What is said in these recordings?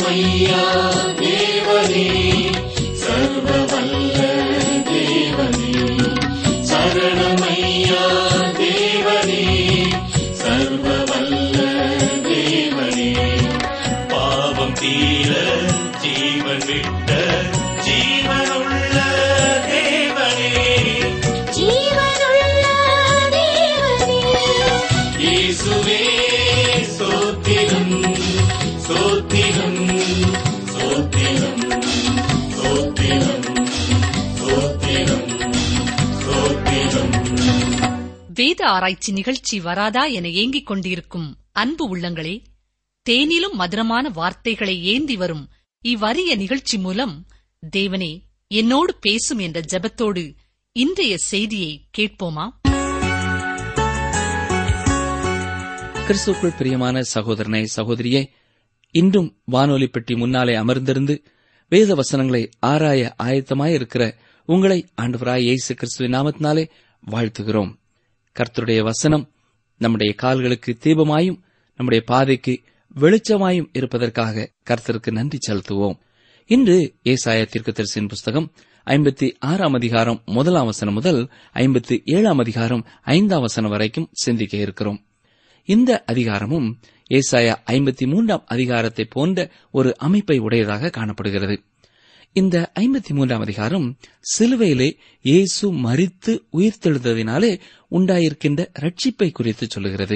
சரணமையா தேவனே சர்வ வல்ல தேவனே சரணமையா தேவனே சர்வ வல்ல தேவனே பாவம் தீர ஜீவன் விட்ட ஜீவனுள்ள தேவனே ஜீவனுள்ள தேவனே இயேசுவே சோத்திரம் சோத்திரம் சோத்திரம் சோத்திரம் சோத்திரம் சோத்திரம் வேத ஆராய்ச்சி நிகழ்ச்சி வராதா என ஏங்கிக் கொண்டிருக்கும் அன்பு உள்ளங்களே தேனிலும் மதுரமான வார்த்தைகளை ஏந்தி வரும் இவ்வரிய நிகழ்ச்சி மூலம் தேவனே என்னோடு பேசும் என்ற ஜெபத்தோடு இன்றைய செய்தியை கேட்போமா கிறிஸ்துக்குள் பிரியமான சகோதரனே சகோதரியே இன்றும் வானொலி பெட்டி முன்னாலே அமர்ந்திருந்து வேத வசனங்களை ஆராய ஆயத்தமாய் இருக்கிற உங்களை ஆண்டவராய் இயேசு கிறிஸ்துவின் நாமத்தினாலே வாழ்த்துகிறோம் கர்த்தருடைய வசனம் நம்முடைய கால்களுக்கு தீபமாயும் நம்முடைய பாதைக்கு வெளிச்சமாயும் இருப்பதற்காக கர்த்தருக்கு நன்றி செலுத்துவோம் இன்று ஏசாய தீர்க்கதரிசியின் புஸ்தகம் ஐம்பத்தி ஆறாம் அதிகாரம் முதலாம் வசனம் முதல் ஐம்பத்தி ஏழாம் அதிகாரம் ஐந்தாம் வசனம் வரைக்கும் சிந்திக்க இருக்கிறோம் இந்த அதிகாரமும் ஏசாயா ஐம்பத்தி மூன்றாம் அதிகாரத்தை போன்ற ஒரு அமைப்பை உடையதாக காணப்படுகிறது இந்த ஐம்பத்தி மூன்றாம் அதிகாரம் சிலுவையிலே இயேசு மரித்து உயிர்த்தெழுந்ததினாலே உண்டாயிருக்கின்ற ரட்சிப்பை குறித்து சொல்லுகிறது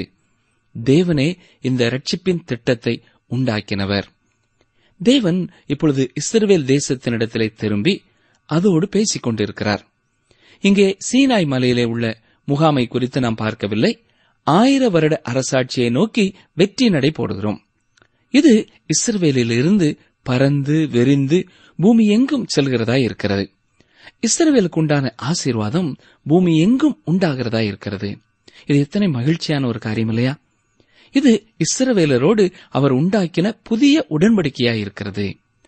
தேவனே இந்த ரட்சிப்பின் திட்டத்தை உண்டாக்கினவர் தேவன் இப்பொழுது இஸ்ரவேல் தேசத்தினிடத்திலே திரும்பி அதோடு பேசிக் கொண்டிருக்கிறார் இங்கே சீனாய் மலையிலே உள்ள முகாமை குறித்து நாம் பார்க்கவில்லை ஆயிர வருட அரசாட்சியை நோக்கி வெற்றி நடை போடுகிறோம் இது இஸ்ரவேலிலிருந்து பறந்து வெறிந்து பூமி எங்கும் செல்கிறதா இருக்கிறது இஸ்ரவேலுக்கு உண்டான ஆசீர்வாதம் பூமி எங்கும் உண்டாகிறதா இருக்கிறது இது எத்தனை மகிழ்ச்சியான ஒரு காரியம் இல்லையா இது இஸ்ரவேலரோடு அவர் உண்டாக்கின புதிய உடன்படிக்கையா இருக்கிறது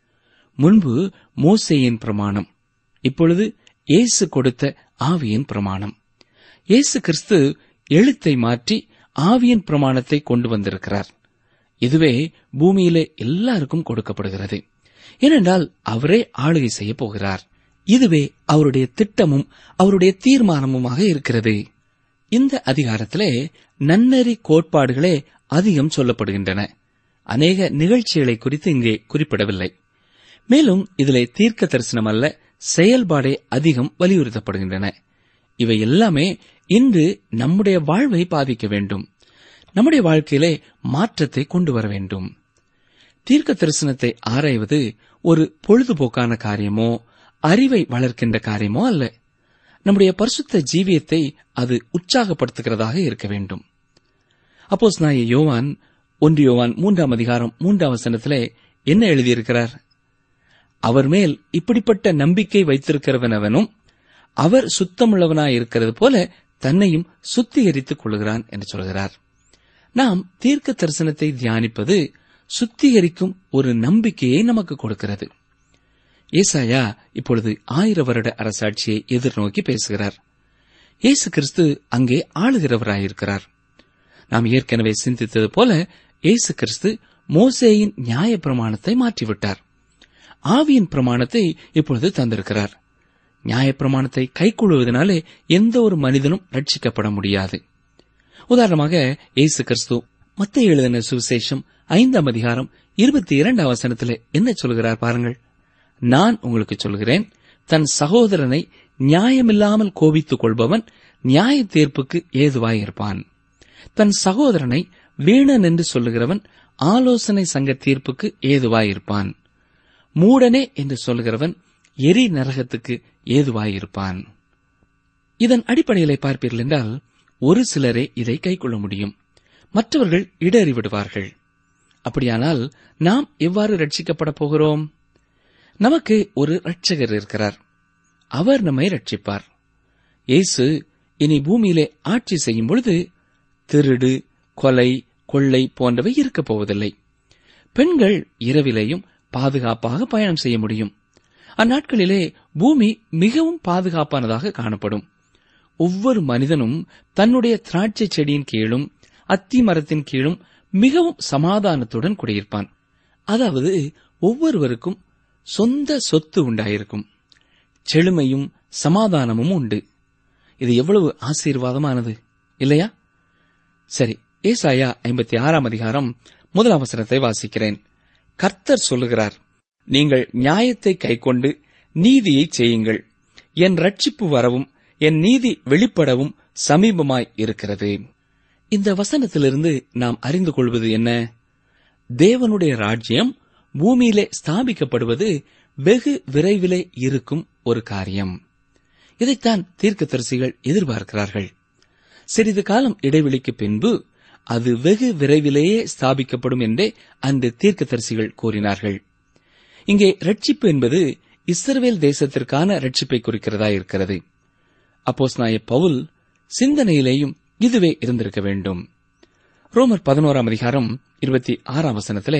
முன்பு மோசேயின் பிரமாணம் இப்பொழுது இயேசு கொடுத்த ஆவியின் பிரமாணம் இயேசு கிறிஸ்து எழுத்தை மாற்றி ஆவியின் பிரமாணத்தை கொண்டு வந்திருக்கிறார் இதுவே பூமியிலே எல்லாருக்கும் கொடுக்கப்படுகிறது ஏனென்றால் அவரே ஆளுகை செய்ய போகிறார் இதுவே அவருடைய திட்டமும் அவருடைய தீர்மானமுமாக இருக்கிறது இந்த அதிகாரத்திலே நன்னெறி கோட்பாடுகளே அதிகம் சொல்லப்படுகின்றன அநேக நிகழ்ச்சிகளை குறித்து இங்கே குறிப்பிடவில்லை மேலும் இதிலே தீர்க்க தரிசனம் அல்ல செயல்பாடே அதிகம் வலியுறுத்தப்படுகின்றன இவை எல்லாமே இன்று நம்முடைய வாழ்வை பாதிக்க வேண்டும் நம்முடைய வாழ்க்கையிலே மாற்றத்தை கொண்டு வர வேண்டும் தீர்க்க தரிசனத்தை ஆராய்வது ஒரு பொழுதுபோக்கான காரியமோ அறிவை வளர்க்கின்ற காரியமோ அல்ல நம்முடைய பரிசுத்த ஜீவியத்தை அது உற்சாகப்படுத்துகிறதாக இருக்க வேண்டும் அப்போஸ் நாய யோவான் ஒன்று யோவான் மூன்றாம் அதிகாரம் மூன்றாம் வசனத்திலே என்ன எழுதியிருக்கிறார் அவர் மேல் இப்படிப்பட்ட நம்பிக்கை வைத்திருக்கிறவனவனும் அவர் சுத்தமுள்ளவனாயிருக்கிறது போல தன்னையும் சுத்திகரித்துக் கொள்கிறான் என்று சொல்கிறார் நாம் தீர்க்க தரிசனத்தை தியானிப்பது சுத்திகரிக்கும் ஒரு நம்பிக்கையை நமக்கு கொடுக்கிறது ஏசாயா இப்பொழுது ஆயிர வருட அரசாட்சியை எதிர்நோக்கி பேசுகிறார் இயேசு கிறிஸ்து அங்கே ஆளுகிறவராயிருக்கிறார் நாம் ஏற்கனவே சிந்தித்தது போல இயேசு கிறிஸ்து மோசேயின் நியாய பிரமாணத்தை மாற்றிவிட்டார் ஆவியின் பிரமாணத்தை இப்பொழுது தந்திருக்கிறார் நியாய பிரமாணத்தை கைக்கொள்வதனாலே எந்த ஒரு மனிதனும் ரட்சிக்கப்பட முடியாது உதாரணமாக இயேசு கிறிஸ்து மத்திய எழுதின சுவிசேஷம் ஐந்தாம் அதிகாரம் இருபத்தி இரண்டாம் வசனத்திலே என்ன சொல்கிறார் பாருங்கள் நான் உங்களுக்கு சொல்கிறேன் தன் சகோதரனை நியாயமில்லாமல் கோபித்துக் கொள்பவன் நியாய தீர்ப்புக்கு ஏதுவாயிருப்பான் தன் சகோதரனை வீணன் என்று சொல்லுகிறவன் ஆலோசனை சங்க தீர்ப்புக்கு ஏதுவாயிருப்பான் மூடனே என்று சொல்லுகிறவன் எரி நரகத்துக்கு ஏதுவாயிருப்பான் இதன் அடிப்படையிலே பார்ப்பீர்கள் என்றால் ஒரு சிலரே இதை கைக்கொள்ள முடியும் மற்றவர்கள் இடறி விடுவார்கள் அப்படியானால் நாம் எவ்வாறு ரட்சிக்கப்பட போகிறோம் நமக்கு ஒரு ரட்சகர் இருக்கிறார் அவர் நம்மை ரட்சிப்பார் இயேசு இனி பூமியிலே ஆட்சி செய்யும் பொழுது திருடு கொலை கொள்ளை போன்றவை இருக்கப் போவதில்லை பெண்கள் இரவிலேயும் பாதுகாப்பாக பயணம் செய்ய முடியும் அந்நாட்களிலே பூமி மிகவும் பாதுகாப்பானதாக காணப்படும் ஒவ்வொரு மனிதனும் தன்னுடைய திராட்சை செடியின் கீழும் அத்தி மரத்தின் கீழும் மிகவும் சமாதானத்துடன் குடியிருப்பான் அதாவது ஒவ்வொருவருக்கும் சொந்த சொத்து உண்டாயிருக்கும் செழுமையும் சமாதானமும் உண்டு இது எவ்வளவு ஆசீர்வாதமானது இல்லையா சரி ஏசாயா ஐம்பத்தி ஆறாம் அதிகாரம் முதல் அவசரத்தை வாசிக்கிறேன் கர்த்தர் சொல்லுகிறார் நீங்கள் நியாயத்தை கைக்கொண்டு நீதியை செய்யுங்கள் என் ரட்சிப்பு வரவும் என் நீதி வெளிப்படவும் சமீபமாய் இருக்கிறது இந்த வசனத்திலிருந்து நாம் அறிந்து கொள்வது என்ன தேவனுடைய ராஜ்யம் பூமியிலே ஸ்தாபிக்கப்படுவது வெகு விரைவிலே இருக்கும் ஒரு காரியம் இதைத்தான் தீர்க்கதரிசிகள் எதிர்பார்க்கிறார்கள் சிறிது காலம் இடைவெளிக்கு பின்பு அது வெகு விரைவிலேயே ஸ்தாபிக்கப்படும் என்றே அந்த தீர்க்கதரிசிகள் கூறினார்கள் இங்கே ரட்சிப்பு என்பது இஸ்ரவேல் தேசத்திற்கான ரட்சிப்பை குறிக்கிறதா இருக்கிறது அப்போஸ் நாய பவுல் சிந்தனையிலேயும் இதுவே இருந்திருக்க வேண்டும் ரோமர் பதினோராம் அதிகாரம் இருபத்தி ஆறாம் வசனத்திலே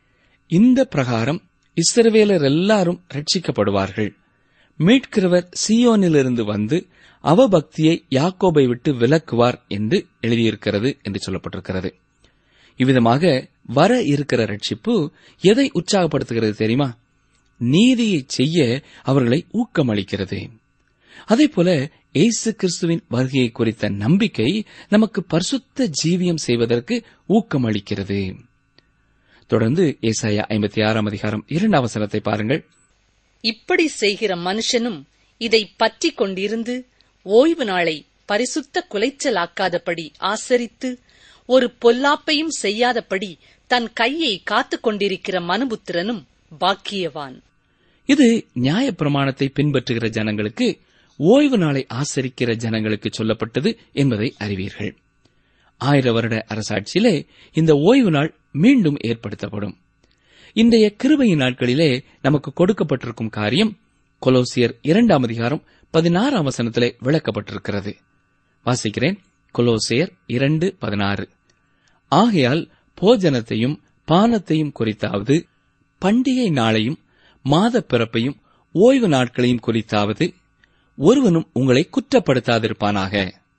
இந்த பிரகாரம் இஸ்ரவேலர் எல்லாரும் ரட்சிக்கப்படுவார்கள் மீட்கிறவர் சியோனிலிருந்து வந்து அவபக்தியை யாக்கோபை விட்டு விலக்குவார் என்று எழுதியிருக்கிறது என்று சொல்லப்பட்டிருக்கிறது இவ்விதமாக வர இருக்கிற ரட்சிப்பு எதை உற்சாகப்படுத்துகிறது தெரியுமா நீதியை செய்ய அவர்களை ஊக்கமளிக்கிறது அதேபோல இயேசு கிறிஸ்துவின் வருகையை குறித்த நம்பிக்கை நமக்கு பரிசுத்த ஜீவியம் செய்வதற்கு ஊக்கமளிக்கிறது தொடர்ந்து ஏசாயா ஐம்பத்தி ஆறாம் அதிகாரம் இரண்டாம் வசனத்தை பாருங்கள் இப்படி செய்கிற மனுஷனும் இதை பற்றிக் கொண்டிருந்து ஓய்வு நாளை பரிசுத்த குலைச்சலாக்காதபடி ஆசரித்து ஒரு பொல்லாப்பையும் செய்யாதபடி தன் கையை காத்துக் கொண்டிருக்கிற மனுபுத்திரனும் பாக்கியவான் இது நியாயப்பிரமாணத்தை பின்பற்றுகிற ஜனங்களுக்கு ஓய்வு நாளை ஆசரிக்கிற ஜனங்களுக்கு சொல்லப்பட்டது என்பதை அறிவீர்கள் ஆயிர வருட அரசாட்சியிலே இந்த ஓய்வு நாள் மீண்டும் ஏற்படுத்தப்படும் இன்றைய கிருபையின் நாட்களிலே நமக்கு கொடுக்கப்பட்டிருக்கும் காரியம் கொலோசியர் இரண்டாம் அதிகாரம் பதினாறாம் வசனத்திலே விளக்கப்பட்டிருக்கிறது வாசிக்கிறேன் கொலோசியர் இரண்டு பதினாறு ஆகையால் போஜனத்தையும் பானத்தையும் குறித்தாவது பண்டிகை நாளையும் மாத பிறப்பையும் ஓய்வு நாட்களையும் குறித்தாவது ஒருவனும் உங்களை குற்றப்படுத்தாதிருப்பானாக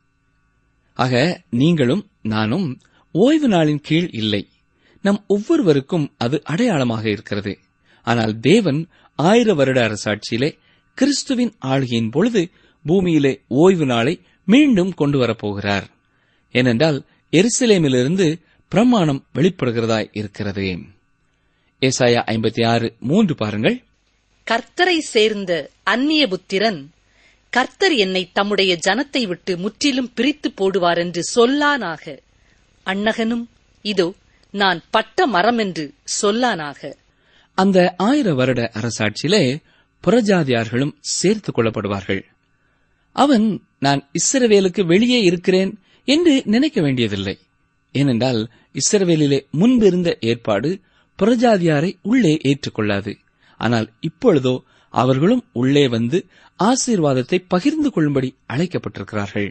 ஆக நீங்களும் நானும் ஓய்வு நாளின் கீழ் இல்லை நம் ஒவ்வொருவருக்கும் அது அடையாளமாக இருக்கிறது ஆனால் தேவன் ஆயிர வருட அரசாட்சியிலே கிறிஸ்துவின் ஆளுகையின் பொழுது பூமியிலே ஓய்வு நாளை மீண்டும் கொண்டு வரப்போகிறார் ஏனென்றால் எருசலேமிலிருந்து பிரமாணம் வெளிப்படுகிறதாய் இருக்கிறது ஏசாயா ஐம்பத்தி ஆறு மூன்று பாருங்கள் கர்த்தரை சேர்ந்த அந்நிய புத்திரன் கர்த்தர் என்னை தம்முடைய ஜனத்தை விட்டு முற்றிலும் பிரித்து போடுவார் என்று சொல்லானாக அன்னகனும் இதோ நான் பட்ட மரம் என்று சொல்லானாக அந்த ஆயிர வருட அரசாட்சியிலே புறஜாதியார்களும் சேர்த்துக் கொள்ளப்படுவார்கள் அவன் நான் இஸ்ரவேலுக்கு வெளியே இருக்கிறேன் என்று நினைக்க வேண்டியதில்லை ஏனென்றால் இஸ்ரவேலிலே முன்பிருந்த ஏற்பாடு புறஜாதியாரை உள்ளே ஏற்றுக்கொள்ளாது ஆனால் இப்பொழுதோ அவர்களும் உள்ளே வந்து ஆசீர்வாதத்தை பகிர்ந்து கொள்ளும்படி அழைக்கப்பட்டிருக்கிறார்கள்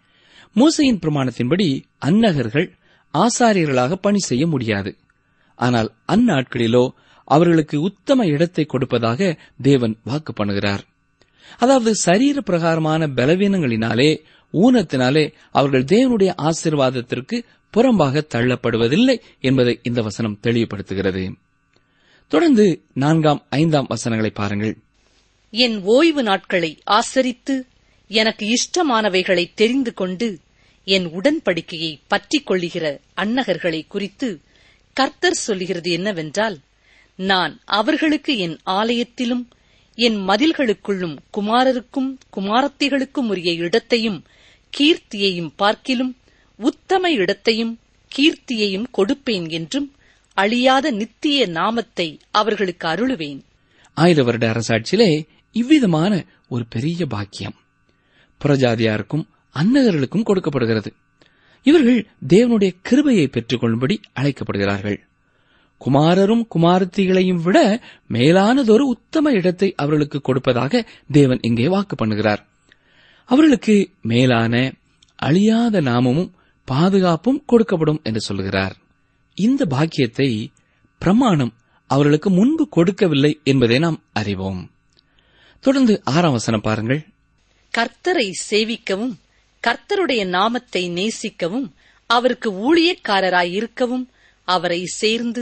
மூசையின் பிரமாணத்தின்படி அன்னகர்கள் ஆசாரியர்களாக பணி செய்ய முடியாது ஆனால் அந்நாட்களிலோ அவர்களுக்கு உத்தம இடத்தை கொடுப்பதாக தேவன் வாக்கு பண்ணுகிறார் அதாவது சரீர பிரகாரமான பலவீனங்களினாலே ஊனத்தினாலே அவர்கள் தேவனுடைய ஆசீர்வாதத்திற்கு புறம்பாக தள்ளப்படுவதில்லை என்பதை இந்த வசனம் தெளிவுபடுத்துகிறது தொடர்ந்து நான்காம் ஐந்தாம் வசனங்களை பாருங்கள் என் ஓய்வு நாட்களை ஆசரித்து எனக்கு இஷ்டமானவைகளை தெரிந்து கொண்டு என் உடன்படிக்கையை பற்றிக் கொள்ளுகிற அன்னகர்களை குறித்து கர்த்தர் சொல்லுகிறது என்னவென்றால் நான் அவர்களுக்கு என் ஆலயத்திலும் என் மதில்களுக்குள்ளும் குமாரருக்கும் குமாரத்திகளுக்கும் உரிய இடத்தையும் கீர்த்தியையும் பார்க்கிலும் உத்தம இடத்தையும் கீர்த்தியையும் கொடுப்பேன் என்றும் அழியாத நித்திய நாமத்தை அவர்களுக்கு அருளுவேன் ஆயிர வருட அரசாட்சியிலே இவ்விதமான ஒரு பெரிய பாக்கியம் புறஜாதியாருக்கும் அன்னகர்களுக்கும் கொடுக்கப்படுகிறது இவர்கள் தேவனுடைய கிருபையை பெற்றுக்கொள்ளும்படி அழைக்கப்படுகிறார்கள் குமாரரும் குமாரத்திகளையும் விட மேலானதொரு உத்தம இடத்தை அவர்களுக்கு கொடுப்பதாக தேவன் இங்கே வாக்கு பண்ணுகிறார் அவர்களுக்கு மேலான அழியாத நாமமும் பாதுகாப்பும் கொடுக்கப்படும் என்று சொல்கிறார் இந்த பாக்கியத்தை பிரமாணம் அவர்களுக்கு முன்பு கொடுக்கவில்லை என்பதை நாம் அறிவோம் தொடர்ந்து ஆறாம் வசனம் பாருங்கள் கர்த்தரை சேவிக்கவும் கர்த்தருடைய நாமத்தை நேசிக்கவும் அவருக்கு ஊழியக்காரராயிருக்கவும் அவரை சேர்ந்து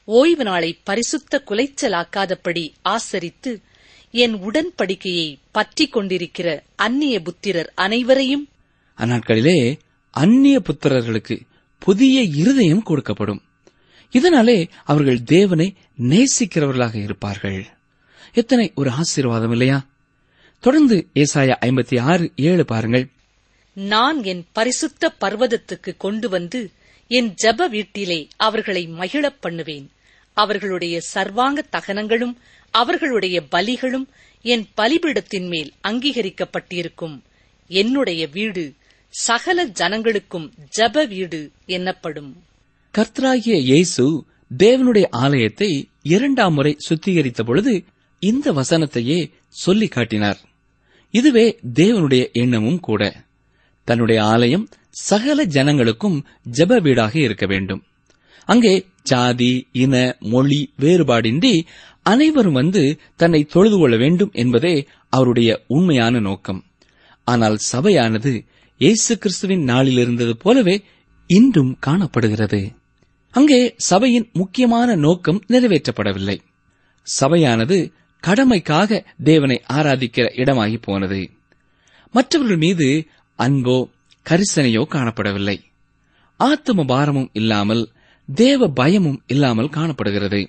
ஓய்வு நாளை பரிசுத்த குலைச்சலாக்காதபடி ஆசரித்து என் உடன்படிக்கையை பற்றிக் கொண்டிருக்கிற அந்நிய புத்திரர் அனைவரையும் அந்நாட்களிலே அந்நிய புத்திரர்களுக்கு புதிய இருதயம் கொடுக்கப்படும் இதனாலே அவர்கள் தேவனை நேசிக்கிறவர்களாக இருப்பார்கள் எத்தனை ஒரு ஆசீர்வாதம் இல்லையா தொடர்ந்து ஏசாயா ஐம்பத்தி ஆறு ஏழு பாருங்கள் நான் என் பரிசுத்த பர்வதத்துக்கு கொண்டு வந்து என் ஜெப வீட்டிலே அவர்களை மகிழப் பண்ணுவேன் அவர்களுடைய சர்வாங்க தகனங்களும் அவர்களுடைய பலிகளும் என் பலிபீடத்தின் மேல் அங்கீகரிக்கப்பட்டிருக்கும் என்னுடைய வீடு சகல ஜனங்களுக்கும் ஜெப வீடு என்னப்படும் கர்த்தராகிய இயேசு தேவனுடைய ஆலயத்தை இரண்டாம் முறை சுத்திகரித்த பொழுது இந்த வசனத்தையே சொல்லிக் காட்டினார் இதுவே தேவனுடைய எண்ணமும் கூட தன்னுடைய ஆலயம் சகல ஜனங்களுக்கும் ஜெப வீடாக இருக்க வேண்டும் அங்கே ஜாதி இன மொழி வேறுபாடின்றி அனைவரும் வந்து தன்னை தொழுது கொள்ள வேண்டும் என்பதே அவருடைய உண்மையான நோக்கம் ஆனால் சபையானது இயேசு கிறிஸ்துவின் நாளில் இருந்தது போலவே இன்றும் காணப்படுகிறது அங்கே சபையின் முக்கியமான நோக்கம் நிறைவேற்றப்படவில்லை சபையானது கடமைக்காக தேவனை ஆராதிக்கிற இடமாகி போனது மற்றவர்கள் மீது அன்போ கரிசனையோ காணப்படவில்லை ஆத்தும பாரமும் இல்லாமல் தேவ பயமும் இல்லாமல் காணப்படுகிறது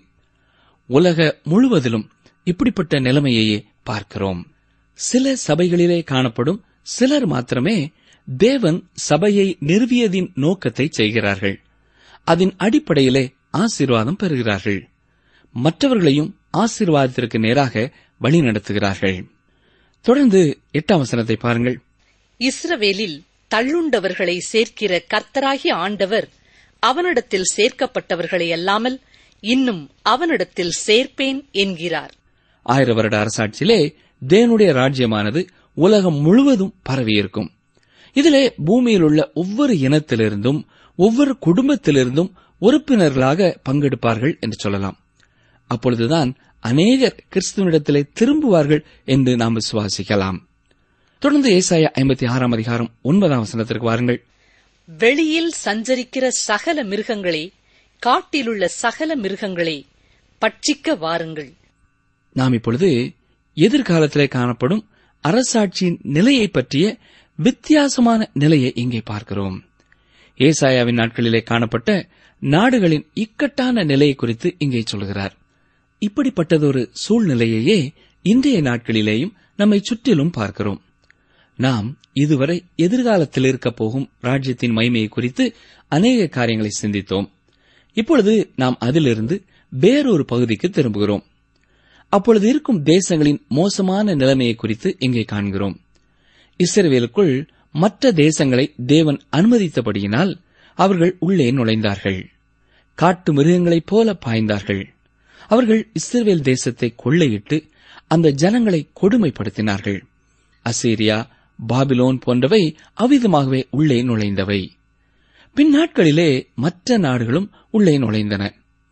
உலக முழுவதிலும் இப்படிப்பட்ட நிலைமையையே பார்க்கிறோம் சில சபைகளிலே காணப்படும் சிலர் மாத்திரமே தேவன் சபையை நிறுவியதின் நோக்கத்தை செய்கிறார்கள் அதன் அடிப்படையிலே ஆசீர்வாதம் பெறுகிறார்கள் மற்றவர்களையும் ஆசீர்வாதத்திற்கு நேராக வழிநடத்துகிறார்கள் தொடர்ந்து எட்டாம் வசனத்தை பாருங்கள் இஸ்ரவேலில் தள்ளுண்டவர்களை சேர்க்கிற கர்த்தராகிய ஆண்டவர் அவனிடத்தில் சேர்க்கப்பட்டவர்களை அல்லாமல் இன்னும் அவனிடத்தில் சேர்ப்பேன் என்கிறார் ஆயிரம் வருட அரசாட்சியிலே தேவனுடைய ராஜ்யமானது உலகம் முழுவதும் பரவியிருக்கும் இதிலே பூமியில் உள்ள ஒவ்வொரு இனத்திலிருந்தும் ஒவ்வொரு குடும்பத்திலிருந்தும் உறுப்பினர்களாக பங்கெடுப்பார்கள் என்று சொல்லலாம் அப்பொழுதுதான் அநேகர் கிறிஸ்துவனிடத்திலே திரும்புவார்கள் என்று நாம் விசுவாசிக்கலாம் தொடர்ந்து ஏசாயா ஐம்பத்தி ஆறாம் அதிகாரம் ஒன்பதாம் வசனத்திற்கு வாருங்கள் வெளியில் சஞ்சரிக்கிற சகல மிருகங்களே காட்டிலுள்ள சகல மிருகங்களே பட்சிக்க வாருங்கள் நாம் இப்பொழுது எதிர்காலத்திலே காணப்படும் அரசாட்சியின் நிலையை பற்றிய வித்தியாசமான நிலையை இங்கே பார்க்கிறோம் ஏசாயாவின் நாட்களிலே காணப்பட்ட நாடுகளின் இக்கட்டான நிலையை குறித்து இங்கே சொல்கிறார் இப்படிப்பட்டதொரு சூழ்நிலையையே இன்றைய நாட்களிலேயும் நம்மை சுற்றிலும் பார்க்கிறோம் நாம் இதுவரை எதிர்காலத்தில் இருக்கப் போகும் ராஜ்யத்தின் மகிமையை குறித்து அநேக காரியங்களை சிந்தித்தோம் இப்பொழுது நாம் அதிலிருந்து வேறொரு பகுதிக்கு திரும்புகிறோம் அப்பொழுது இருக்கும் தேசங்களின் மோசமான நிலைமையை குறித்து இங்கே காண்கிறோம் இஸ்ரவேலுக்குள் மற்ற தேசங்களை தேவன் அனுமதித்தபடியினால் அவர்கள் உள்ளே நுழைந்தார்கள் காட்டு மிருகங்களைப் போல பாய்ந்தார்கள் அவர்கள் இஸ்ரவேல் தேசத்தை கொள்ளையிட்டு அந்த ஜனங்களை கொடுமைப்படுத்தினார்கள் அசீரியா பாபிலோன் போன்றவை அவ்விதமாகவே உள்ளே நுழைந்தவை பின் நாட்களிலே மற்ற நாடுகளும் உள்ளே நுழைந்தன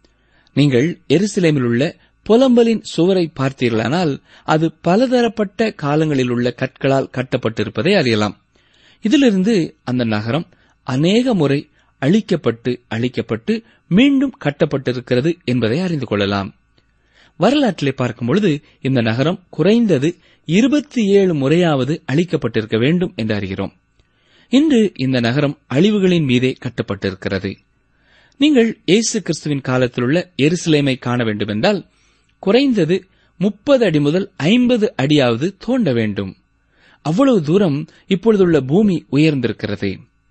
நீங்கள் எருசலேமில் உள்ள புலம்பலின் சுவரை பார்த்தீர்களானால் அது பலதரப்பட்ட காலங்களில் உள்ள கற்களால் கட்டப்பட்டிருப்பதை அறியலாம் இதிலிருந்து அந்த நகரம் அநேக முறை அழிக்கப்பட்டு அழிக்கப்பட்டு மீண்டும் கட்டப்பட்டிருக்கிறது என்பதை அறிந்து கொள்ளலாம் வரலாற்றிலே பார்க்கும் பொழுது இந்த நகரம் குறைந்தது இருபத்தி ஏழு முறையாவது அழிக்கப்பட்டிருக்க வேண்டும் என்று அறிகிறோம் இன்று இந்த நகரம் அழிவுகளின் மீதே கட்டப்பட்டிருக்கிறது நீங்கள் இயேசு கிறிஸ்துவின் காலத்தில் உள்ள எருசலேமை காண வேண்டுமென்றால் குறைந்தது முப்பது அடி முதல் ஐம்பது அடியாவது தோண்ட வேண்டும் அவ்வளவு தூரம் இப்பொழுதுள்ள பூமி உயர்ந்திருக்கிறது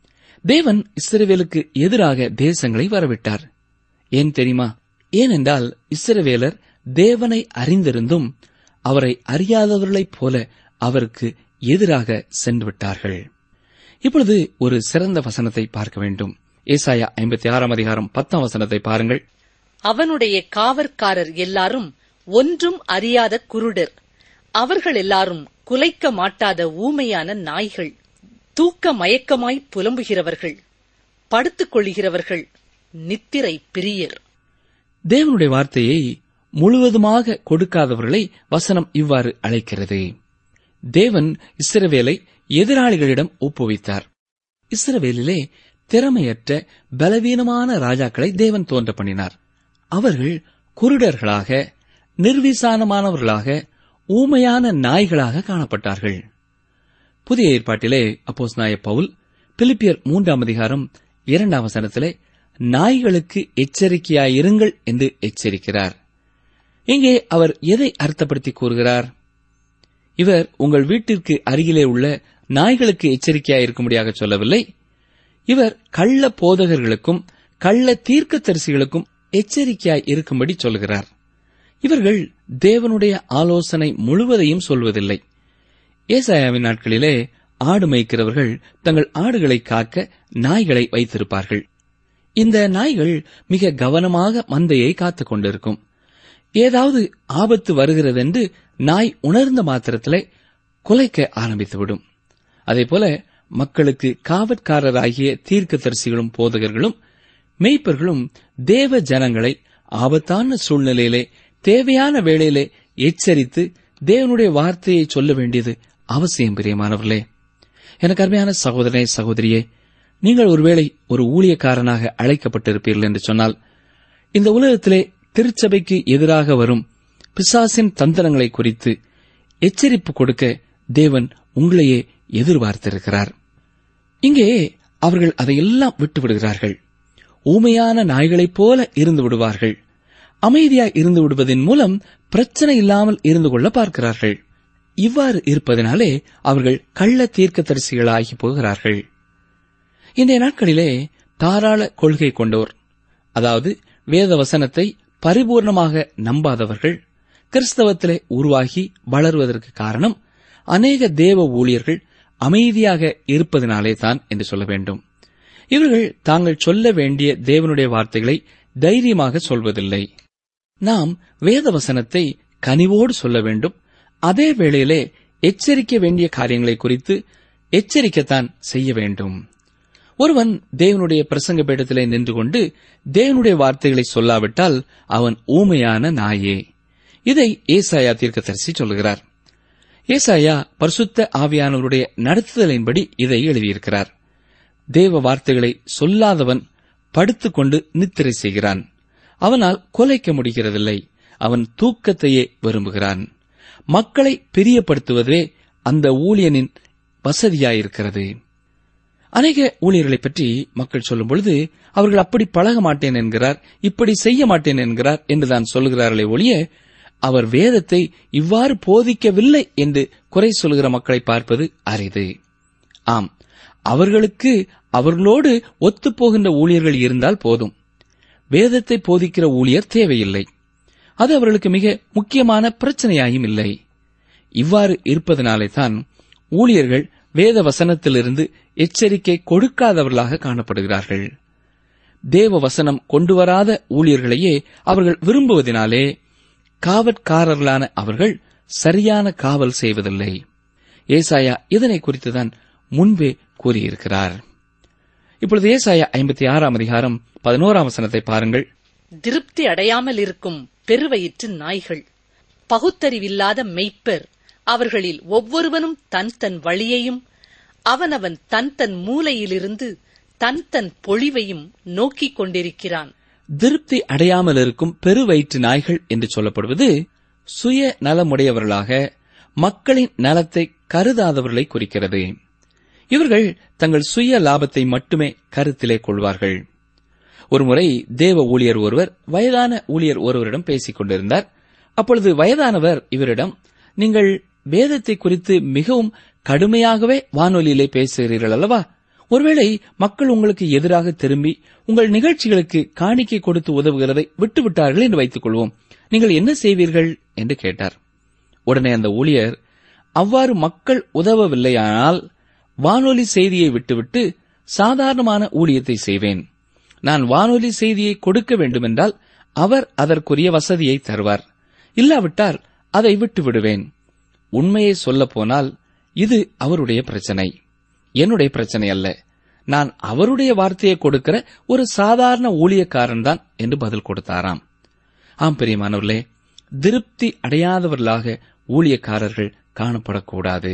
தேவன் இஸ்ரவேலுக்கு எதிராக தேசங்களை வரவிட்டார் ஏன் தெரியுமா ஏனென்றால் இஸ்ரவேலர் தேவனை அறிந்திருந்தும் அவரை அறியாதவர்களைப் போல அவருக்கு எதிராக சென்று விட்டார்கள் இப்பொழுது ஒரு சிறந்த வசனத்தை பார்க்க வேண்டும் ஏசாயா ஐம்பத்தி ஆறாம் அதிகாரம் பத்தாம் வசனத்தை பாருங்கள் அவனுடைய காவற்காரர் எல்லாரும் ஒன்றும் அறியாத குருடர் அவர்கள் எல்லாரும் குலைக்க மாட்டாத ஊமையான நாய்கள் தூக்க மயக்கமாய் புலம்புகிறவர்கள் படுத்துக் கொள்கிறவர்கள் நித்திரை பிரியர் தேவனுடைய வார்த்தையை முழுவதுமாக கொடுக்காதவர்களை வசனம் இவ்வாறு அழைக்கிறது தேவன் இஸ்ரவேலை எதிராளிகளிடம் ஒப்புவித்தார் இஸ்ரவேலிலே திறமையற்ற பலவீனமான ராஜாக்களை தேவன் தோன்ற பண்ணினார் அவர்கள் குருடர்களாக நிர்விசானமானவர்களாக ஊமையான நாய்களாக காணப்பட்டார்கள் புதிய ஏற்பாட்டிலே அப்போஸ் நாய பவுல் பிலிப்பியர் மூன்றாம் அதிகாரம் இரண்டாம் வசனத்திலே நாய்களுக்கு எச்சரிக்கையாயிருங்கள் என்று எச்சரிக்கிறார் இங்கே அவர் எதை அர்த்தப்படுத்தி கூறுகிறார் இவர் உங்கள் வீட்டிற்கு அருகிலே உள்ள நாய்களுக்கு எச்சரிக்கையாயிருக்கும்படியாக சொல்லவில்லை இவர் கள்ள போதகர்களுக்கும் கள்ள தீர்க்கதரிசிகளுக்கும் எச்சரிக்கையாய் இருக்கும்படி சொல்கிறார் இவர்கள் தேவனுடைய ஆலோசனை முழுவதையும் சொல்வதில்லை ஏசாயாவின் நாட்களிலே ஆடு மேய்க்கிறவர்கள் தங்கள் ஆடுகளை காக்க நாய்களை வைத்திருப்பார்கள் இந்த நாய்கள் மிக கவனமாக மந்தையை காத்துக் கொண்டிருக்கும் ஏதாவது ஆபத்து வருகிறதென்று நாய் உணர்ந்த மாத்திரத்திலே குலைக்க ஆரம்பித்துவிடும் அதேபோல மக்களுக்கு காவற்காரராகிய தீர்க்கதரிசிகளும் போதகர்களும் மெய்ப்பர்களும் தேவ ஜனங்களை ஆபத்தான சூழ்நிலையிலே தேவையான வேளையிலே எச்சரித்து தேவனுடைய வார்த்தையை சொல்ல வேண்டியது அவசியம் பிரியமானவர்களே எனக்கு அருமையான சகோதரனே சகோதரியே நீங்கள் ஒருவேளை ஒரு ஊழியக்காரனாக அழைக்கப்பட்டிருப்பீர்கள் என்று சொன்னால் இந்த உலகத்திலே திருச்சபைக்கு எதிராக வரும் பிசாசின் தந்திரங்களை குறித்து எச்சரிப்பு கொடுக்க தேவன் உங்களையே எதிர்பார்த்திருக்கிறார் இங்கே அவர்கள் அதையெல்லாம் விட்டு விடுகிறார்கள் ஊமையான நாய்களைப் போல இருந்து விடுவார்கள் அமைதியாய் இருந்து விடுவதன் மூலம் பிரச்சனை இல்லாமல் இருந்து கொள்ள பார்க்கிறார்கள் இவ்வாறு இருப்பதனாலே அவர்கள் கள்ள தீர்க்கதரிசிகளாகி போகிறார்கள் இன்றைய நாட்களிலே தாராள கொள்கை கொண்டோர் அதாவது வேத வசனத்தை பரிபூர்ணமாக நம்பாதவர்கள் கிறிஸ்தவத்திலே உருவாகி வளருவதற்கு காரணம் அநேக தேவ ஊழியர்கள் அமைதியாக இருப்பதனாலே தான் என்று சொல்ல வேண்டும் இவர்கள் தாங்கள் சொல்ல வேண்டிய தேவனுடைய வார்த்தைகளை தைரியமாக சொல்வதில்லை நாம் வேத வசனத்தை கனிவோடு சொல்ல வேண்டும் அதே வேளையிலே எச்சரிக்க வேண்டிய காரியங்களை குறித்து எச்சரிக்கத்தான் செய்ய வேண்டும் ஒருவன் தேவனுடைய பிரசங்க பீடத்திலே நின்று கொண்டு தேவனுடைய வார்த்தைகளை சொல்லாவிட்டால் அவன் ஊமையான நாயே இதை ஏசாயா தீர்க்கதரிசி சொல்கிறார் ஏசாயா பரிசுத்த ஆவியானவருடைய நடத்துதலின்படி இதை எழுதியிருக்கிறார் தேவ வார்த்தைகளை சொல்லாதவன் படுத்துக்கொண்டு நித்திரை செய்கிறான் அவனால் கொலைக்க முடிகிறதில்லை அவன் தூக்கத்தையே விரும்புகிறான் மக்களை பிரியப்படுத்துவதே அந்த ஊழியனின் வசதியாயிருக்கிறது அநேக ஊழியர்களை பற்றி மக்கள் சொல்லும் பொழுது அவர்கள் அப்படி பழக மாட்டேன் என்கிறார் இப்படி செய்ய மாட்டேன் என்கிறார் என்றுதான் சொல்கிறார்களே ஒழிய அவர் வேதத்தை இவ்வாறு போதிக்கவில்லை என்று குறை சொல்கிற மக்களை பார்ப்பது அரிது ஆம் அவர்களுக்கு அவர்களோடு ஒத்துப்போகின்ற ஊழியர்கள் இருந்தால் போதும் வேதத்தை போதிக்கிற ஊழியர் தேவையில்லை அது அவர்களுக்கு மிக முக்கியமான பிரச்சனையாயும் இல்லை இவ்வாறு இருப்பதனாலே தான் ஊழியர்கள் வேத வசனத்திலிருந்து எச்சரிக்கை கொடுக்காதவர்களாக காணப்படுகிறார்கள் தேவ வசனம் கொண்டுவராத ஊழியர்களையே அவர்கள் விரும்புவதினாலே காவற்காரர்களான அவர்கள் சரியான காவல் செய்வதில்லை ஏசாயா இதனை குறித்துதான் முன்பே கூறியிருக்கிறார் இப்பொழுது ஏசாயா ஐம்பத்தி ஆறாம் அதிகாரம் பதினோராம் வசனத்தை பாருங்கள் திருப்தி அடையாமல் இருக்கும் பெருவயிற்று நாய்கள் பகுத்தறிவில்லாத மெய்ப்பர் அவர்களில் ஒவ்வொருவனும் தன் தன் வழியையும் அவனவன் தன் தன் மூலையிலிருந்து தன் தன் பொழிவையும் நோக்கிக் கொண்டிருக்கிறான் திருப்தி அடையாமல் இருக்கும் பெருவயிற்று நாய்கள் என்று சொல்லப்படுவது சுய நலமுடையவர்களாக மக்களின் நலத்தை கருதாதவர்களை குறிக்கிறது இவர்கள் தங்கள் சுய லாபத்தை மட்டுமே கருத்திலே கொள்வார்கள் ஒருமுறை தேவ ஊழியர் ஒருவர் வயதான ஊழியர் ஒருவரிடம் பேசிக் கொண்டிருந்தார் அப்பொழுது வயதானவர் இவரிடம் நீங்கள் வேதத்தை குறித்து மிகவும் கடுமையாகவே வானொலியிலே பேசுகிறீர்கள் அல்லவா ஒருவேளை மக்கள் உங்களுக்கு எதிராக திரும்பி உங்கள் நிகழ்ச்சிகளுக்கு காணிக்கை கொடுத்து உதவுகிறதை விட்டுவிட்டார்கள் என்று வைத்துக் கொள்வோம் நீங்கள் என்ன செய்வீர்கள் என்று கேட்டார் உடனே அந்த ஊழியர் அவ்வாறு மக்கள் உதவவில்லையானால் வானொலி செய்தியை விட்டுவிட்டு சாதாரணமான ஊழியத்தை செய்வேன் நான் வானொலி செய்தியை கொடுக்க வேண்டுமென்றால் அவர் அதற்குரிய வசதியை தருவார் இல்லாவிட்டால் அதை விட்டு விடுவேன் உண்மையை சொல்லப் போனால் இது அவருடைய பிரச்சனை என்னுடைய பிரச்சனை அல்ல நான் அவருடைய வார்த்தையை கொடுக்கிற ஒரு சாதாரண ஊழியக்காரன் தான் என்று பதில் கொடுத்தாராம் ஆம் பிரியமானவர்களே திருப்தி அடையாதவர்களாக ஊழியக்காரர்கள் காணப்படக்கூடாது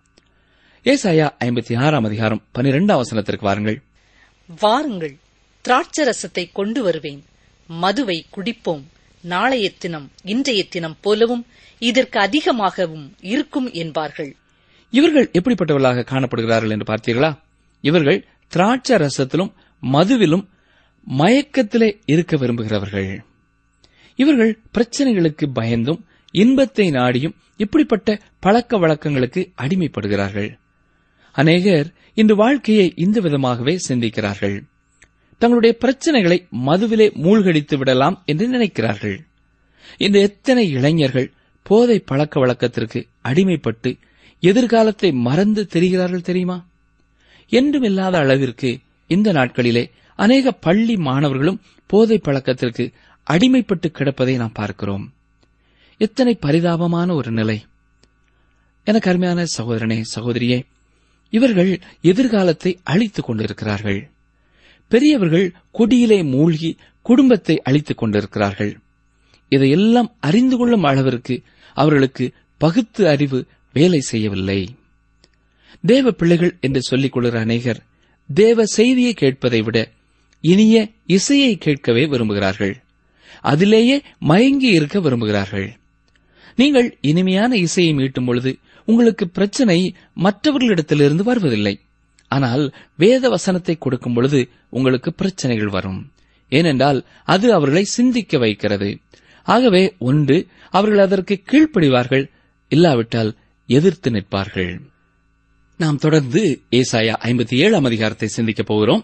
ஏசாயா ஐம்பத்தி ஆறாம் அதிகாரம் பனிரெண்டாம் வசனத்திற்கு வாருங்கள் வாருங்கள் திராட்சரசத்தை கொண்டு வருவேன் மதுவை குடிப்போம் நாளைய தினம் இன்றைய தினம் போலவும் இதற்கு அதிகமாகவும் இருக்கும் என்பார்கள் இவர்கள் எப்படிப்பட்டவர்களாக காணப்படுகிறார்கள் என்று பார்த்தீர்களா இவர்கள் திராட்சை ரசத்திலும் மதுவிலும் மயக்கத்திலே இருக்க விரும்புகிறவர்கள் இவர்கள் பிரச்சனைகளுக்கு பயந்தும் இன்பத்தை நாடியும் இப்படிப்பட்ட பழக்க வழக்கங்களுக்கு அடிமைப்படுகிறார்கள் அநேகர் இன்று வாழ்க்கையை இந்த விதமாகவே சிந்திக்கிறார்கள் தங்களுடைய பிரச்சனைகளை மதுவிலே மூழ்கடித்து விடலாம் என்று நினைக்கிறார்கள் இன்று எத்தனை இளைஞர்கள் போதை பழக்க வழக்கத்திற்கு அடிமைப்பட்டு எதிர்காலத்தை மறந்து தெரிகிறார்கள் தெரியுமா என்றும் இல்லாத அளவிற்கு இந்த நாட்களிலே அநேக பள்ளி மாணவர்களும் போதை பழக்கத்திற்கு அடிமைப்பட்டு கிடப்பதை நாம் பார்க்கிறோம் எத்தனை பரிதாபமான ஒரு நிலை எனக்கு அருமையான சகோதரனே சகோதரியே இவர்கள் எதிர்காலத்தை அழித்துக் கொண்டிருக்கிறார்கள் பெரியவர்கள் குடியிலே மூழ்கி குடும்பத்தை அழித்துக் கொண்டிருக்கிறார்கள் இதையெல்லாம் அறிந்து கொள்ளும் அளவிற்கு அவர்களுக்கு பகுத்து அறிவு வேலை செய்யவில்லை தேவ பிள்ளைகள் என்று சொல்லிக் கொள்கிற அநேகர் தேவ செய்தியை கேட்பதை விட இனிய இசையை கேட்கவே விரும்புகிறார்கள் அதிலேயே மயங்கி இருக்க விரும்புகிறார்கள் நீங்கள் இனிமையான இசையை மீட்டும் பொழுது உங்களுக்கு பிரச்சனை மற்றவர்களிடத்திலிருந்து வருவதில்லை ஆனால் வேத வசனத்தை கொடுக்கும் பொழுது உங்களுக்கு பிரச்சனைகள் வரும் ஏனென்றால் அது அவர்களை சிந்திக்க வைக்கிறது ஆகவே ஒன்று அவர்கள் அதற்கு கீழ்ப்படிவார்கள் இல்லாவிட்டால் எதிர்த்து நிற்பார்கள் நாம் தொடர்ந்து ஏசாயா ஐம்பத்தி ஏழாம் அதிகாரத்தை சிந்திக்கப் போகிறோம்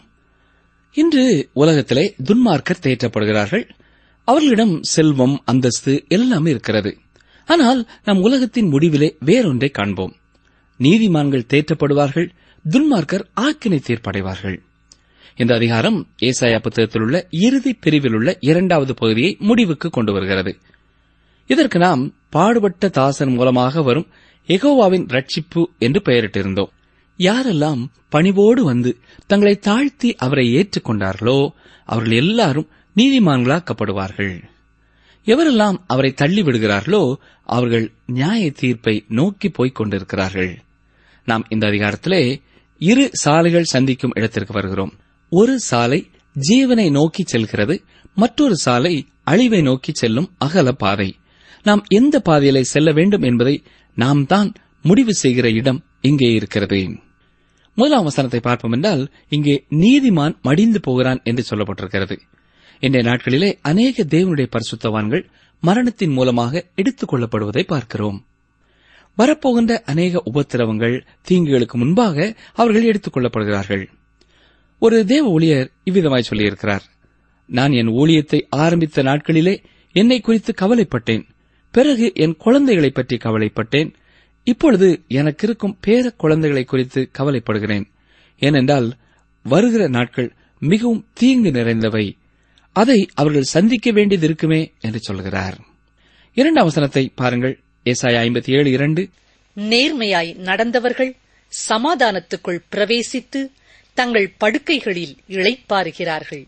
இன்று உலகத்திலே துன்மார்க்கர் தேற்றப்படுகிறார்கள் அவர்களிடம் செல்வம் அந்தஸ்து எல்லாமே இருக்கிறது ஆனால் நம் உலகத்தின் முடிவிலே வேறொன்றை காண்போம் நீதிமான்கள் தேற்றப்படுவார்கள் துன்மார்க்கர் ஆக்கினை தீர்ப்படைவார்கள் இந்த அதிகாரம் ஏசாயா புத்தகத்தில் உள்ள இறுதி பிரிவில் உள்ள இரண்டாவது பகுதியை முடிவுக்கு கொண்டு வருகிறது இதற்கு நாம் பாடுபட்ட தாசன் மூலமாக வரும் எகோவாவின் ரட்சிப்பு என்று பெயரிட்டிருந்தோம் யாரெல்லாம் பணிவோடு வந்து தங்களை தாழ்த்தி அவரை ஏற்றுக்கொண்டார்களோ அவர்கள் எல்லாரும் நீதிமான்களாக்கப்படுவார்கள் எவரெல்லாம் அவரை தள்ளி விடுகிறார்களோ அவர்கள் நியாய தீர்ப்பை நோக்கி போய்க் கொண்டிருக்கிறார்கள் நாம் இந்த அதிகாரத்திலே இரு சாலைகள் சந்திக்கும் இடத்திற்கு வருகிறோம் ஒரு சாலை ஜீவனை நோக்கி செல்கிறது மற்றொரு சாலை அழிவை நோக்கி செல்லும் அகல பாதை நாம் எந்த பாதையிலே செல்ல வேண்டும் என்பதை நாம் தான் முடிவு செய்கிற இடம் இங்கே இருக்கிறது முதலாம் வசனத்தை பார்ப்போம் என்றால் இங்கே நீதிமான் மடிந்து போகிறான் என்று சொல்லப்பட்டிருக்கிறது இன்றைய நாட்களிலே அநேக தேவனுடைய பரிசுத்தவான்கள் மரணத்தின் மூலமாக எடுத்துக் கொள்ளப்படுவதை பார்க்கிறோம் வரப்போகின்ற அநேக உபத்திரவங்கள் தீங்குகளுக்கு முன்பாக அவர்கள் எடுத்துக் கொள்ளப்படுகிறார்கள் ஒரு தேவ ஊழியர் இவ்விதமாய் சொல்லியிருக்கிறார் நான் என் ஊழியத்தை ஆரம்பித்த நாட்களிலே என்னை குறித்து கவலைப்பட்டேன் பிறகு என் குழந்தைகளை பற்றி கவலைப்பட்டேன் இப்பொழுது எனக்கு இருக்கும் பேர குழந்தைகளை குறித்து கவலைப்படுகிறேன் ஏனென்றால் வருகிற நாட்கள் மிகவும் தீங்கு நிறைந்தவை அதை அவர்கள் சந்திக்க வேண்டியது இருக்குமே என்று சொல்கிறார் இரண்டாம் வசனத்தை பாருங்கள் ஏசாயா ஐம்பத்தி ஏழு இரண்டு நேர்மையாய் நடந்தவர்கள் சமாதானத்துக்குள் பிரவேசித்து தங்கள் படுக்கைகளில் இளைப்பாறுகிறார்கள்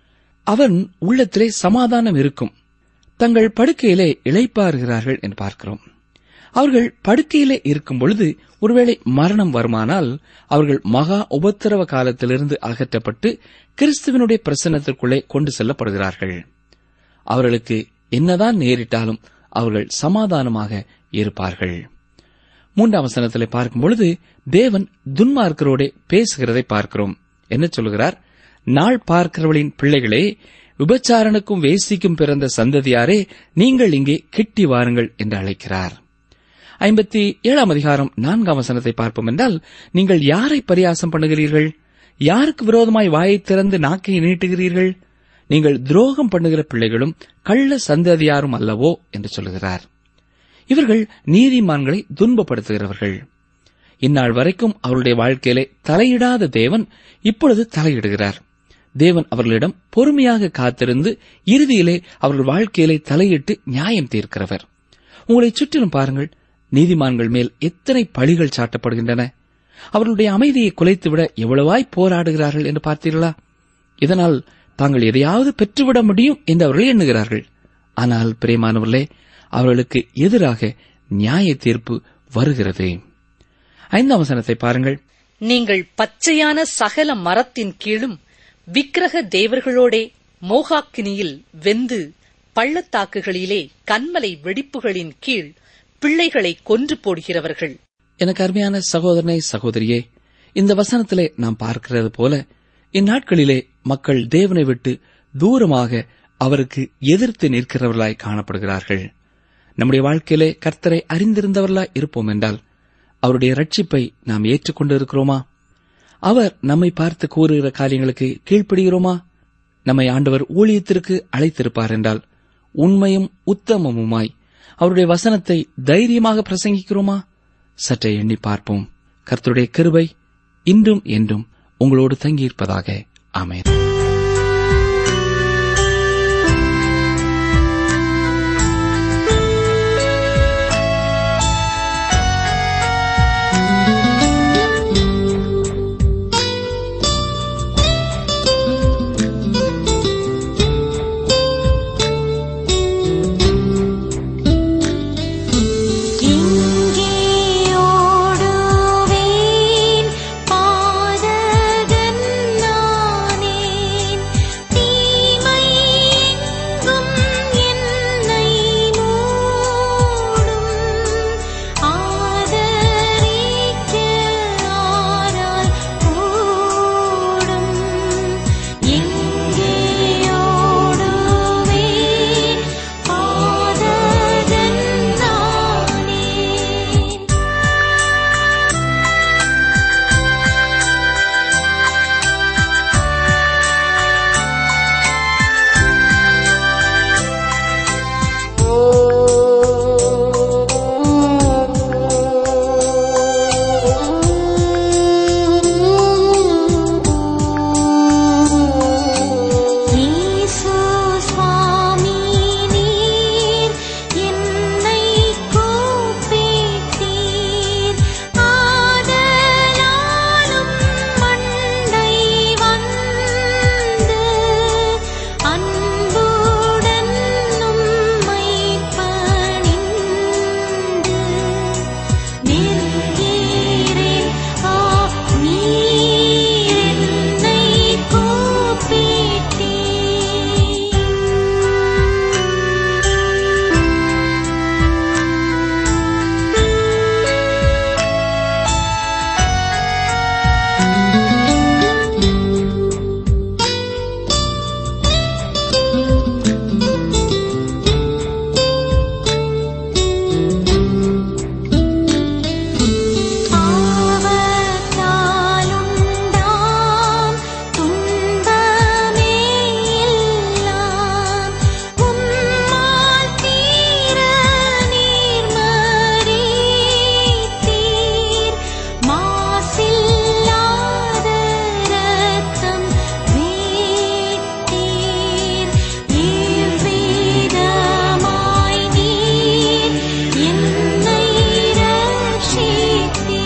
அவன் உள்ளத்திலே சமாதானம் இருக்கும் தங்கள் படுக்கையிலே இளைப்பாறுகிறார்கள் என்று பார்க்கிறோம் அவர்கள் படுக்கையிலே இருக்கும் பொழுது ஒருவேளை மரணம் வருமானால் அவர்கள் மகா உபத்திரவ காலத்திலிருந்து அகற்றப்பட்டு கிறிஸ்துவனுடைய பிரசன்னத்திற்குள்ளே கொண்டு செல்லப்படுகிறார்கள் அவர்களுக்கு என்னதான் நேரிட்டாலும் அவர்கள் சமாதானமாக இருப்பார்கள் மூன்றாம் வசனத்திலே பார்க்கும் பொழுது தேவன் துன்மார்க்கரோடே பேசுகிறதை பார்க்கிறோம் என்ன சொல்கிறார் நாள் பார்க்கிறவளின் பிள்ளைகளே விபச்சாரனுக்கும் வேசிக்கும் பிறந்த சந்ததியாரே நீங்கள் இங்கே கிட்டி வாருங்கள் என்று அழைக்கிறார் ஐம்பத்தி ஏழாம் அதிகாரம் நான்காம் வசனத்தை பார்ப்போம் என்றால் நீங்கள் யாரை பரியாசம் பண்ணுகிறீர்கள் யாருக்கு விரோதமாய் வாயை திறந்து நாக்கை நீட்டுகிறீர்கள் நீங்கள் துரோகம் பண்ணுகிற பிள்ளைகளும் கள்ள சந்ததியாரும் அல்லவோ என்று சொல்கிறார் இவர்கள் நீதிமான்களை துன்பப்படுத்துகிறவர்கள் இந்நாள் வரைக்கும் அவருடைய வாழ்க்கையிலே தலையிடாத தேவன் இப்பொழுது தலையிடுகிறார் தேவன் அவர்களிடம் பொறுமையாக காத்திருந்து இறுதியிலே அவர்கள் வாழ்க்கையிலே தலையிட்டு நியாயம் தீர்க்கிறவர் உங்களை சுற்றிலும் பாருங்கள் நீதிமான்கள் மேல் எத்தனை பழிகள் சாட்டப்படுகின்றன அவர்களுடைய அமைதியை குலைத்துவிட எவ்வளவாய் போராடுகிறார்கள் என்று பார்த்தீர்களா இதனால் தாங்கள் எதையாவது பெற்றுவிட முடியும் என்று அவர்கள் எண்ணுகிறார்கள் ஆனால் பிரியமானவர்களே அவர்களுக்கு எதிராக நியாய தீர்ப்பு வருகிறது ஐந்தாம் வசனத்தை பாருங்கள் நீங்கள் பச்சையான சகல மரத்தின் கீழும் விக்கிரக தேவர்களோடே மோகாக்கினியில் வெந்து பள்ளத்தாக்குகளிலே கண்மலை வெடிப்புகளின் கீழ் பிள்ளைகளை கொன்று போடுகிறவர்கள் எனக்கு அருமையான சகோதரனை சகோதரியே இந்த வசனத்திலே நாம் பார்க்கிறது போல இந்நாட்களிலே மக்கள் தேவனை விட்டு தூரமாக அவருக்கு எதிர்த்து நிற்கிறவர்களாய் காணப்படுகிறார்கள் நம்முடைய வாழ்க்கையிலே கர்த்தரை அறிந்திருந்தவர்களாய் இருப்போம் என்றால் அவருடைய ரட்சிப்பை நாம் ஏற்றுக்கொண்டு இருக்கிறோமா அவர் நம்மை பார்த்து கூறுகிற காரியங்களுக்கு கீழ்ப்படுகிறோமா நம்மை ஆண்டவர் ஊழியத்திற்கு அழைத்திருப்பார் என்றால் உண்மையும் உத்தமமுமாய் அவருடைய வசனத்தை தைரியமாக பிரசங்கிக்கிறோமா சற்றே எண்ணி பார்ப்போம் கர்த்தருடைய கிருபை இன்றும் என்றும் உங்களோடு தங்கியிருப்பதாக ஆமென் இங்கே ஓடுவேன் பாதகன் நானேன் தீமை எங்கும் என்னை மூடும் ஆதரிக்க ஆரால் கூடும் எங்கே ஓடுவேன் பாதகன் நானேன் ஈசு சுவாமி நீர் என்னை கூப்பிட்டீர் ஆதலாலும் மண்டை வந்து அன்புடன் உம்மை பணிந்து நிற்கிறேன் ஆ நீர் என்னை கூப்பிட்டீர் ஆவத்தாலுண்டாம் துன்பமே எல்லாம் உம்மால் தீர நீர் மறித்தீர் மாசில்லாத இரத்தம் வீட்டீர் இவ்விதமாய் நீர் என்னை ரட்சித்தீர்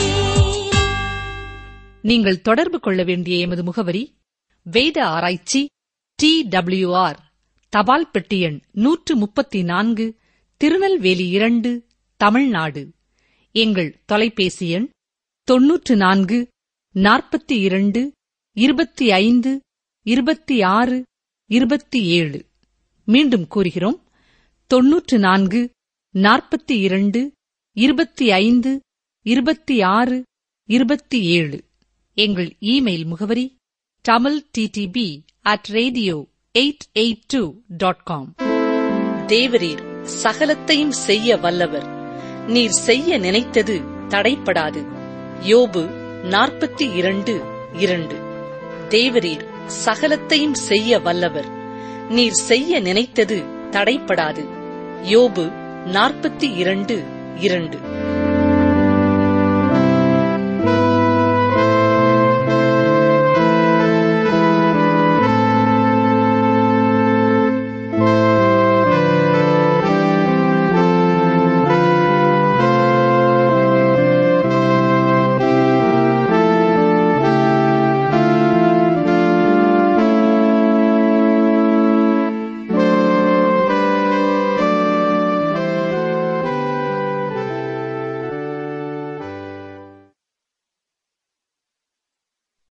நீங்கள் தொடர்பு கொள்ள வேண்டிய எமது முகவரி வேத ஆராய்ச்சி டி டபிள்யூஆர் தபால் பெட்டி எண் நூற்று முப்பத்தி நான்கு திருநெல்வேலி இரண்டு தமிழ்நாடு எங்கள் தொலைபேசி எண் தொன்னூற்று நான்கு நாற்பத்தி இரண்டு இருபத்தி ஐந்து இருபத்தி ஆறு இருபத்தி ஏழு மீண்டும் கூறுகிறோம் தொன்னூற்று நான்கு நாற்பத்தி இரண்டு இருபத்தி ஐந்து இருபத்தி ஆறு இருபத்தி ஏழு எங்கள் இமெயில் முகவரி Tamil DTP at radio eight eight two dot com தேவரீர் சகலத்தையும் செய்ய வல்லவர் நீர் செய்ய நினைத்தது தடைப்படாது யோபு நாற்பத்தி இரண்டு இரண்டு தேவரீர் சகலத்தையும் செய்ய வல்லவர் நீர் செய்ய நினைத்தது தடைப்படாது யோபு நாற்பத்தி இரண்டு இரண்டு